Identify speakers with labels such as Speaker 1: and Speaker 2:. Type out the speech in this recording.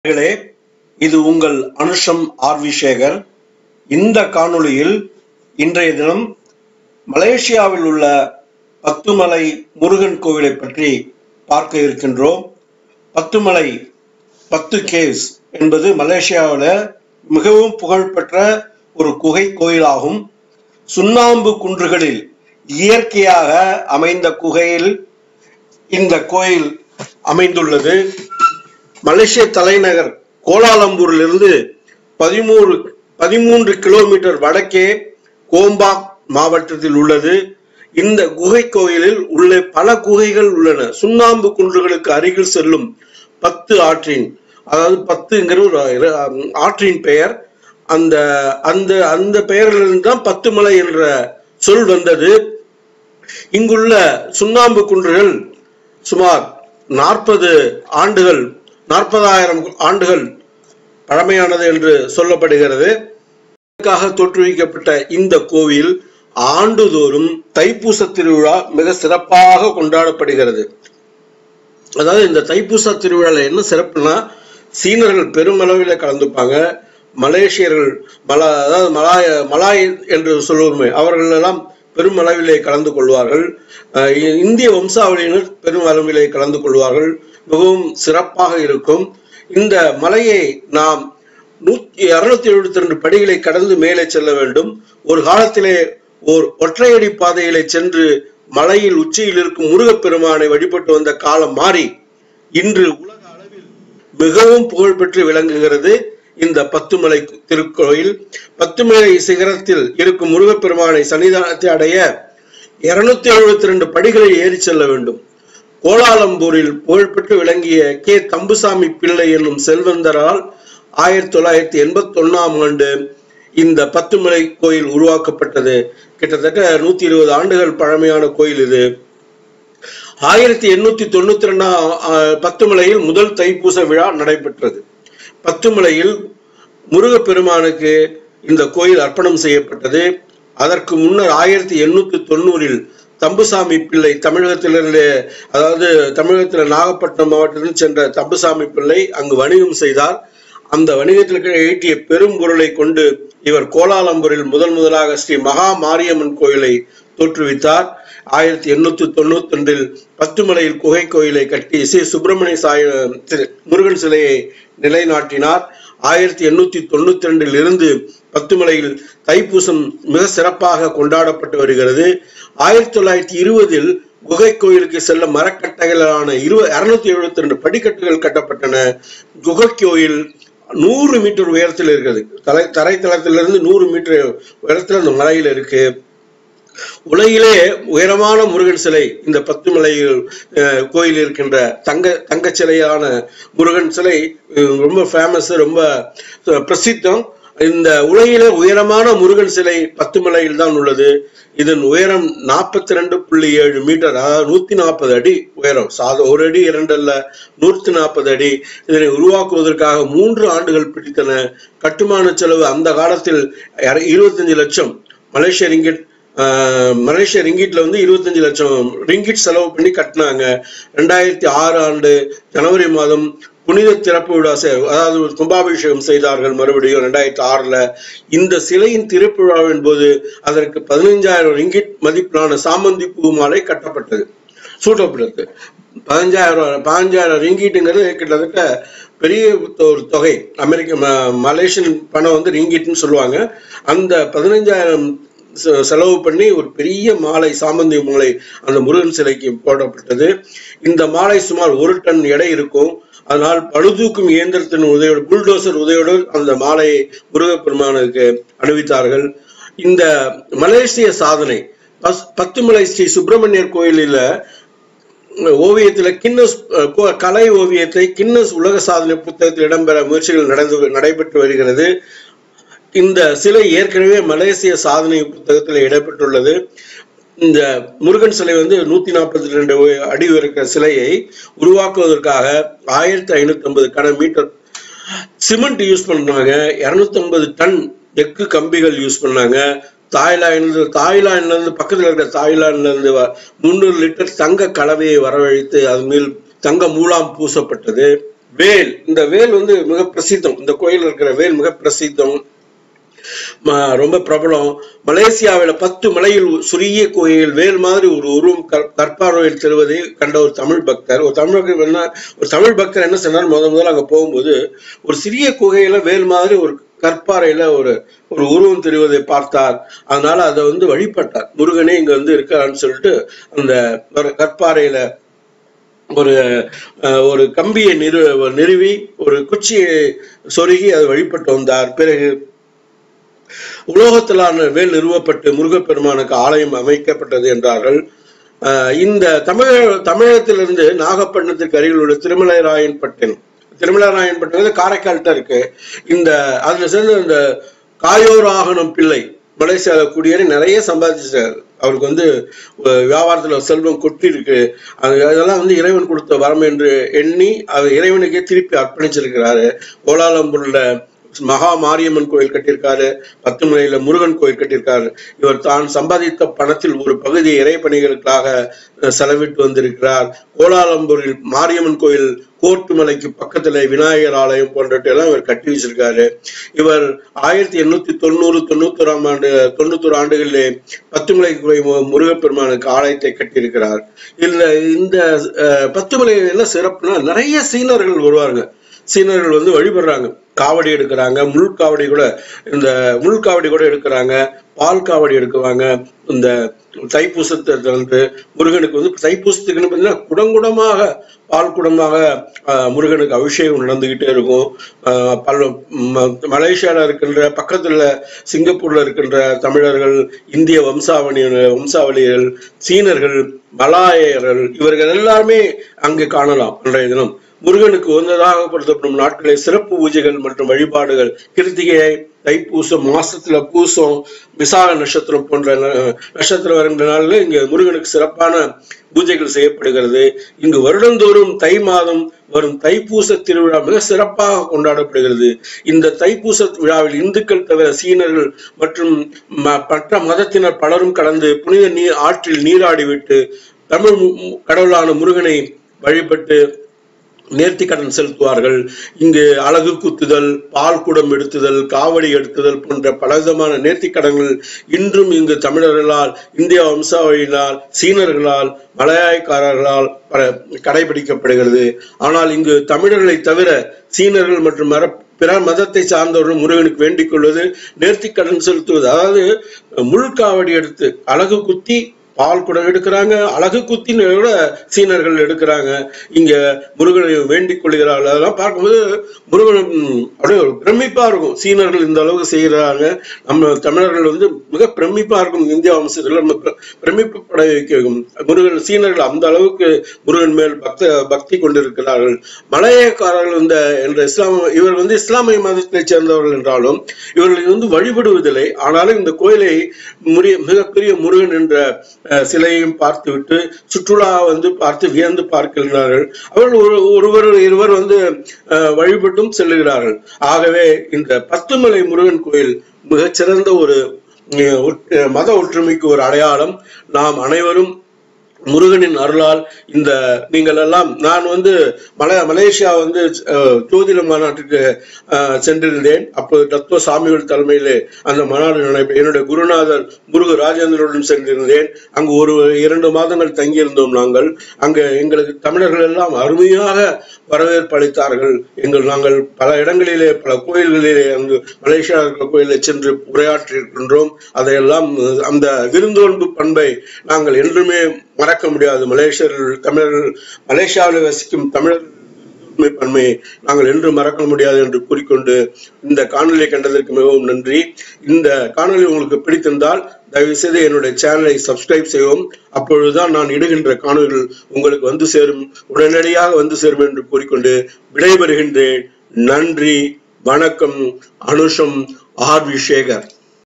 Speaker 1: நேயர்களே இது உங்கள் அனுஷம் ஆர்வி சேகர் இந்த காணொளியில் இன்றைய தினம் மலேசியாவில் உள்ள பத்துமலை முருகன் கோவிலை பற்றி பார்க்க இருக்கின்றோம் பத்துமலை பத்து கேவ்ஸ் என்பது மலேசியாவில் மிகவும் புகழ்பெற்ற ஒரு குகை கோயிலாகும் சுண்ணாம்பு குன்றுகளில் இயற்கையாக அமைந்த குகையில் இந்த கோயில் அமைந்துள்ளது மலேசிய தலைநகர் கோலாலம்பூரிலிருந்து பதிமூன்று பதிமூன்று கிலோமீட்டர் வடக்கே கோம்பாக் மாவட்டத்தில் உள்ளது இந்த குகை கோயிலில் உள்ள பல குகைகள் உள்ளன சுண்ணாம்பு குன்றுகளுக்கு அருகில் செல்லும் பத்து ஆற்றின் அதாவது பத்துங்கிற ஒரு இர- ஆற்றின் பெயர் அந்த அந்த அந்த பெயரிலிருந்து தான் பத்துமலை என்ற சொல் வந்தது இங்குள்ள சுண்ணாம்பு குன்றுகள் சுமார் நாற்பது ஆண்டுகள் நாற்பதாயிரம் ஆண்டுகள் பழமையானது என்று சொல்லப்படுகிறது இதற்காக தோற்றுவிக்கப்பட்ட இந்த கோவில் ஆண்டுதோறும் தைப்பூச திருவிழா மிக சிறப்பாக கொண்டாடப்படுகிறது அதாவது இந்த தைப்பூச திருவிழால என்ன சிறப்புனா சீனர்கள் பெருமளவில் கலந்துப்பாங்க மலேசியர்கள் மலா அதாவது மலாய மலாய் என்று சொல்லுவோமே அவர்கள் எல்லாம் பெருமளவிலே கலந்து கொள்வார்கள் அஹ் இ- இந்திய வம்சாவளியினர் பெருமளவிலே கலந்து கொள்வார்கள் மிகவும் சிறப்பாக இருக்கும் இந்த மலையை நாம் நூத்தி இருநூத்தி எழுபத்தி ரெண்டு படிகளை கடந்து மேலே செல்ல வேண்டும் ஒரு காலத்திலே ஓர் ஒற்றையடி பாதையிலே சென்று மலையில் உச்சியில் இருக்கும் முருகப்பெருமானை வழிபட்டு வந்த காலம் மாறி இன்று உலக அளவில் மிகவும் புகழ்பெற்று விளங்குகிறது இந்த பத்துமலை திருக்கோயில் பத்துமலை சிகரத்தில் இருக்கும் முருகப்பெருமானை சன்னிதானத்தை அடைய இருநூத்தி எழுபத்தி ரெண்டு படிகளை ஏறி செல்ல வேண்டும் கோலாலம்பூரில் புகழ்பெற்று விளங்கிய கே தம்புசாமி பிள்ளை என்னும் செல்வந்தரால் ஆயிரத்தி தொள்ளாயிரத்தி எண்பத்தி ஒன்னாம் ஆண்டு இந்த பத்துமலை கோயில் உருவாக்கப்பட்டது கிட்டத்தட்ட நூத்தி இருபது ஆண்டுகள் பழமையான கோயில் இது ஆயிரத்தி எண்ணூத்தி தொண்ணூத்தி ரெண்டாம் பத்துமலையில் முதல் தைப்பூச விழா நடைபெற்றது பத்துமலையில் முருகப்பெருமானுக்கு இந்த கோயில் அர்ப்பணம் செய்யப்பட்டது அதற்கு முன்னர் ஆயிரத்தி எண்ணூத்தி தொண்ணூறில் தம்புசாமி பிள்ளை தமிழகத்திலிருந்து அதாவது தமிழகத்தில் நாகப்பட்டினம் மாவட்டத்தில் சென்ற தம்புசாமி பிள்ளை அங்கு வணிகம் செய்தார் அந்த வணிகத்திற்கு ஈட்டிய பெரும் பொருளை கொண்டு இவர் கோலாலம்பூரில் முதல் முதலாக ஸ்ரீ மகா மாரியம்மன் கோயிலை தோற்றுவித்தார் ஆயிரத்தி எண்ணூத்தி தொண்ணூத்தி ரெண்டில் பத்துமலையில் குகை கோயிலை கட்டி ஸ்ரீ சுப்பிரமணிய சாய திரு- முருகன் சிலையை நிலைநாட்டினார் ஆயிரத்தி எண்ணூத்தி தொண்ணூத்தி ரெண்டில் இருந்து பத்துமலையில் தைப்பூசம் மிக சிறப்பாக கொண்டாடப்பட்டு வருகிறது ஆயிரத்தி தொள்ளாயிரத்தி இருபதில் குகை கோயிலுக்கு செல்ல மரக்கட்டைகளான இருபது இருநூத்தி எழுபத்தி ரெண்டு படிக்கட்டுகள் கட்டப்பட்டன குகை கோயில் நூறு மீட்டர் உயரத்தில் இருக்கிறது தலை தரைத்தளத்திலிருந்து நூறு மீட்டர் உயரத்தில் அந்த மலையில இருக்கு உலகிலே உயரமான முருகன் சிலை இந்த பத்துமலையில் அஹ், கோயில் இருக்கின்ற தங்க தங்க சிலையான முருகன் சிலை அஹ், ரொம்ப ஃபேமஸ் ரொம்ப அஹ், பிரசித்தம் இந்த உலகிலே உயரமான முருகன் சிலை பத்துமலையில் தான் உள்ளது இதன் உயரம் நாற்பத்தி ரெண்டு புள்ளி ஏழு மீட்டர் அதாவது நூத்தி நாற்பது அடி உயரம் சாத ஒரு அடி இரண்டு அல்ல நூத்தி நாற்பது அடி இதனை உருவாக்குவதற்காக மூன்று ஆண்டுகள் பிடித்தன கட்டுமான செலவு அந்த காலத்தில் இர- இருபத்தஞ்சு லட்சம் மலேசிய ரிங்கிட் ஆஹ், மலேசிய ரிங்கிட்ல வந்து இருபத்தஞ்சு லட்சம் ரிங்கிட் செலவு பண்ணி கட்டினாங்க ரெண்டாயிரத்தி ஆறு ஆண்டு ஜனவரி மாதம் புனித திறப்பு விழா செ- அதாவது ஒரு கும்பாபிஷேகம் செய்தார்கள் மறுபடியும் ரெண்டாயிரத்தி ஆறுல இந்த சிலையின் திறப்பு விழாவின் போது அதற்கு பதினைஞ்சாயிரம் ரிங்கிட் மதிப்பிலான சாமந்தி பூ மாலை கட்டப்பட்டது சூட்டப்பட்டது பதினஞ்சாயிரம் பதினஞ்சாயிரம் ரிங்கிட்டுங்கிறது கிட்டத்தட்ட பெரிய ஒரு தொகை அமெரிக்க ம- மலேசியன் பணம் வந்து ரிங்கிட்னு சொல்லுவாங்க அந்த பதினஞ்சாயிரம் செ- செலவு பண்ணி ஒரு பெரிய மாலை சாமந்தி மாலை அந்த முருகன் சிலைக்கு போடப்பட்டது இந்த மாலை சுமார் ஒரு டன் எடை இருக்கும் அதனால் பழுதூக்கும் இயந்திரத்தின் உதவியோடு புல்டோசர் உதவியோடு அந்த மாலையை முருகப்பெருமானுக்கு அணிவித்தார்கள் இந்த மலேசிய சாதனை பஸ்- பத்துமலை ஸ்ரீ சுப்பிரமணியர் கோயிலில் ஓவியத்துல கின்னஸ் அஹ், கோ- கலை ஓவியத்தை கின்னஸ் உலக சாதனை புத்தகத்தில் இடம்பெற முயற்சிகள் நடந்து நடைபெற்று வருகிறது இந்த சிலை ஏற்கனவே மலேசிய சாதனை புத்தகத்தில் இடம்பெற்றுள்ளது இந்த முருகன் சிலை வந்து நூத்தி நாற்பத்தி ரெண்டு அடி இருக்கிற சிலையை உருவாக்குவதற்காக ஆயிரத்தி ஐநூத்தி ஐம்பது கன மீட்டர் சிமெண்ட் யூஸ் பண்ணாங்க இருநூத்தி ஐம்பது டன் எக்கு கம்பிகள் யூஸ் பண்ணாங்க தாய்லாந்து தாய்லாந்துல இருந்து பக்கத்துல இருக்கிற தாய்லாந்துல இருந்து முந்நூறு லிட்டர் தங்க கலவையை வரவழைத்து அது மேல் தங்க மூலாம் பூசப்பட்டது வேல் இந்த வேல் வந்து மிக பிரசித்தம் இந்த கோயில் இருக்கிற வேல் மிக பிரசித்தம் ம- ரொம்ப பிரபலம் மலேசியாவில் பத்து மலையில் சிறிய கோயில் வேல் மாதிரி ஒரு உருவம் கற்- கற்பார்வையில் தெரிவதை கண்ட ஒரு தமிழ் பக்தர் ஒரு தமிழ் பக்தர் என்ன ஒரு தமிழ் பக்தர் என்ன சொன்னார் முத முதல்ல அங்க போகும்போது ஒரு சிறிய குகையில வேல் மாதிரி ஒரு கற்பாறையில ஒரு ஒரு உருவம் தெரிவதை பார்த்தார் அதனால அதை வந்து வழிபட்டார் முருகனே இங்க வந்து இருக்கான்னு சொல்லிட்டு அந்த ஒரு கற்பாறையில ஒரு அஹ், ஒரு கம்பியை நிறு நிறுவி ஒரு குச்சியை சொருகி அதை வழிபட்டு வந்தார் பிறகு உலோகத்திலான வேல் நிறுவப்பட்டு முருகப்பெருமானுக்கு ஆலயம் அமைக்கப்பட்டது என்றார்கள் அஹ் இந்த தமிழக தமிழகத்திலிருந்து நாகப்பட்டினத்திற்கு அருகில் உள்ள திருமலைராயன்பட்டினம் திருமலைராயன்பட்டினம் வந்து காரைக்கால்கிட்ட இருக்கு இந்த அதுல சேர்ந்து இந்த காயோராகனம் பிள்ளை மலேசியால குடியேறி நிறைய சம்பாதிச்சார் அவருக்கு வந்து அஹ், வியாபாரத்துல செல்வம் கொட்டி இருக்கு அது அதெல்லாம் வந்து இறைவன் கொடுத்த வரம் என்று எண்ணி அவர் இறைவனுக்கே திருப்பி அர்ப்பணிச்சிருக்கிறாரு கோலாலம்பூர்ல மகா மாரியம்மன் கோயில் கட்டியிருக்காரு பத்துமலையில முருகன் கோயில் கட்டியிருக்காரு இவர் தான் சம்பாதித்த பணத்தில் ஒரு பகுதி இறைப்பணிகளுக்காக அஹ், செலவிட்டு வந்திருக்கிறார் கோலாலம்பூரில் மாரியம்மன் கோயில் கோர்ட்டு மலைக்கு பக்கத்துல விநாயகர் ஆலயம் போன்றவற்றை எல்லாம் இவர் கட்டி வச்சிருக்காரு இவர் ஆயிரத்தி எண்ணூத்தி தொண்ணூறு தொண்ணூத்தோராம் ஆண்டு தொண்ணூத்தோரு ஆண்டுகளிலே பத்துமலை கோயில் மு- முருகப்பெருமானுக்கு ஆலயத்தை கட்டியிருக்கிறார் இதுல இந்த அஹ், பத்துமலை என்ன சிறப்புனா நிறைய சீனர்கள் வருவாங்க சீனர்கள் வந்து வழிபடுறாங்க காவடி எடுக்கிறாங்க முள் காவடி கூட இந்த முள் காவடி கூட எடுக்கிறாங்க பால் காவடி எடுக்குவாங்க இந்த தைப்பூசத்தை வந்து முருகனுக்கு வந்து தைப்பூசத்துக்குன்னு பார்த்தீங்கன்னா குடங்குடமாக பால் குடமாக ஆஹ், முருகனுக்கு அபிஷேகம் நடந்துகிட்டே இருக்கும் ஆஹ், பல ம- மலேசியால இருக்கின்ற பக்கத்துல சிங்கப்பூர்ல இருக்கின்ற தமிழர்கள் இந்திய வம்சாவளி வம்சாவளிகள் சீனர்கள் மலாயர்கள் இவர்கள் எல்லாருமே அங்கே காணலாம் அன்றைய தினம் முருகனுக்கு உகந்ததாக படுத்தப்படும் நாட்களில் சிறப்பு பூஜைகள் மற்றும் வழிபாடுகள் கிருத்திகை தைப்பூசம் மாசத்துல பூசம் விசாக நட்சத்திரம் போன்ற ந- நட்சத்திரம் வருகின்ற நாளில் இங்கு முருகனுக்கு சிறப்பான பூஜைகள் செய்யப்படுகிறது இங்கு வருடந்தோறும் தை மாதம் வரும் தைப்பூச திருவிழா மிக சிறப்பாக கொண்டாடப்படுகிறது இந்த தைப்பூச விழாவில் இந்துக்கள் தவிர சீனர்கள் மற்றும் ம- மற்ற மதத்தினர் பலரும் கலந்து புனித நீர் ஆற்றில் நீராடிவிட்டு தமிழ் மு- மு- கடவுளான முருகனை வழிபட்டு நேர்த்தி கடன் செலுத்துவார்கள் இங்கு அழகு குத்துதல் பால் குடம் எடுத்துதல் காவடி எடுத்துதல் போன்ற பலவிதமான நேர்த்தி கடன்கள் இன்றும் இங்கு தமிழர்களால் இந்திய வம்சாவளியினால் சீனர்களால் மலையாயக்காரர்களால் பல- கடைபிடிக்கப்படுகிறது ஆனால் இங்கு தமிழர்களை தவிர சீனர்கள் மற்றும் மர பிற மதத்தை சார்ந்தவர்கள் முருகனுக்கு வேண்டிக் கொள்வது நேர்த்தி கடன் செலுத்துவது அதாவது முள்காவடி எடுத்து அழகு குத்தி பால் குடம் எடுக்கிறாங்க அழகு குத்தின்னு கூட சீனர்கள் எடுக்கிறாங்க இங்க முருகனை வேண்டிக் கொள்கிறார்கள் அதெல்லாம் பார்க்கும்போது முருகன் ம், அப்படியே ஒரு பிரமிப்பா இருக்கும் சீனர்கள் இந்த அளவுக்கு செய்யறாங்க நம்ம தமிழர்கள் வந்து மிக பிரமிப்பா இருக்கும் இந்திய வம்சத்தில் நம்ம பிர- பிரமிப்பட வைக்கும் முருகன் சீனர்கள் அந்த அளவுக்கு முருகன் மேல் பக்த பக்தி கொண்டிருக்கிறார்கள் மலையக்காரர்கள் இந்த என்ற இஸ்லாம் இவர் வந்து இஸ்லாமிய மதத்தைச் சேர்ந்தவர்கள் என்றாலும் இவர்கள் வந்து வழிபடுவதில்லை ஆனாலும் இந்த கோயிலை முறிய மிகப்பெரிய முருகன் என்ற அஹ், சிலையையும் பார்த்துவிட்டு சுற்றுலா வந்து பார்த்து வியந்து பார்க்கின்றார்கள் அவர்கள் ஒரு ஒருவர் இருவர் வந்து அஹ், வழிபட்டும் செல்லுகிறார்கள் ஆகவே இந்த பத்துமலை முருகன் கோயில் மிகச்சிறந்த ஒரு அஹ், ஒற்று- மத ஒற்றுமைக்கு ஒரு அடையாளம் நாம் அனைவரும் முருகனின் அருளால் இந்த நீங்கள் எல்லாம் நான் வந்து மல மலேசியா வந்து அஹ், ஜோதிட மாநாட்டுக்கு அஹ், சென்றிருந்தேன் அப்போது தத்துவ சாமிகள் தலைமையிலே அந்த மாநாடு நடைபெற என்னுடைய குருநாதர் முருகு ராஜேந்திரனுடன் சென்றிருந்தேன் அங்கு ஒரு இரண்டு மாதங்கள் தங்கியிருந்தோம் நாங்கள் அங்க எங்களுக்கு தமிழர்கள் எல்லாம் அருமையாக வரவேற்பு அளித்தார்கள் எங்கள் நாங்கள் பல இடங்களிலே பல கோயில்களிலே அங்கு மலேசியா இருக்கிற கோயிலில் சென்று உரையாற்றி இருக்கின்றோம் அதையெல்லாம் அஹ், அந்த விருந்தோன்பு பண்பை நாங்கள் என்றுமே மறக்க முடியாது மலேசியர்கள் தமிழர்கள் மலேசியாவில் வசிக்கும் தமிழர் உண்மை பன்மையை நாங்கள் என்று மறக்க முடியாது என்று கூறிக்கொண்டு இந்த காணொலியை கண்டதற்கு மிகவும் நன்றி இந்த காணொளி உங்களுக்கு பிடித்திருந்தால் தயவு செய்து என்னுடைய சேனலை சப்ஸ்கிரைப் செய்யவும் அப்பொழுதுதான் நான் இடுகின்ற காணொலிகள் உங்களுக்கு வந்து சேரும் உடனடியாக வந்து சேரும் என்று கூறிக்கொண்டு விடைபெறுகின்றேன் நன்றி வணக்கம் அனுஷம் ஆர் வி சேகர்